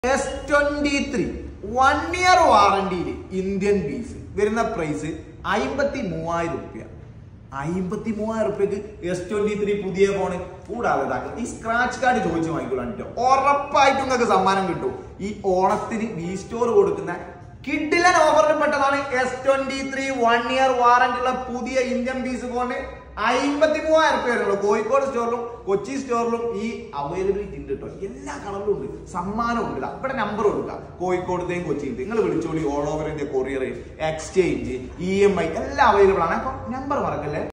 S twenty three one year വാറണ്ടിയിൽ Indian ബീഫ് വരുന്ന പ്രൈസ് അമ്പത്തി മൂവായിരം റുപ്യ അമ്പത്തി മൂവായിരം റുപ്യക്ക് എസ് ട്വന്റി ത്രീ പുതിയ ഫോണ് കൂടാതെ ഇതാക്കും ഈ സ്ക്രാച്ച് കാർഡ് ചോദിച്ചു വാങ്ങിക്കൊള്ളാൻ കേട്ടോ ഉറപ്പായിട്ടും നിങ്ങൾക്ക് സമ്മാനം കിട്ടും ഈ ഓണത്തിന് ബി സ്റ്റോർ കൊടുക്കുന്ന കിഡിലൻ ഓഫറിൽ പെട്ടതാണ് S twenty three one year warranty ഉള്ള പുതിയ ഇന്ത്യൻ പീസ് ഫോണ് അമ്പത്തി മൂവായിരം റുപ്യ വരുള്ളൂ കോഴിക്കോട് സ്റ്റോറിലും കൊച്ചി സ്റ്റോറിലും ഈ അവൈലബിലിറ്റി ഉണ്ട് കേട്ടോ എല്ലാ കളറിലും ഉണ്ട് സമ്മാനം ഉണ്ട് അവിടെ നമ്പർ കൊടുക്കുക കോഴിക്കോടത്തെയും കൊച്ചിയിലത്തെയും നിങ്ങൾ വിളിച്ചോളി all over India courier exchange E M I എല്ലാം അവൈലബിൾ ആണ് അപ്പൊ നമ്പർ മറക്കല്ലേ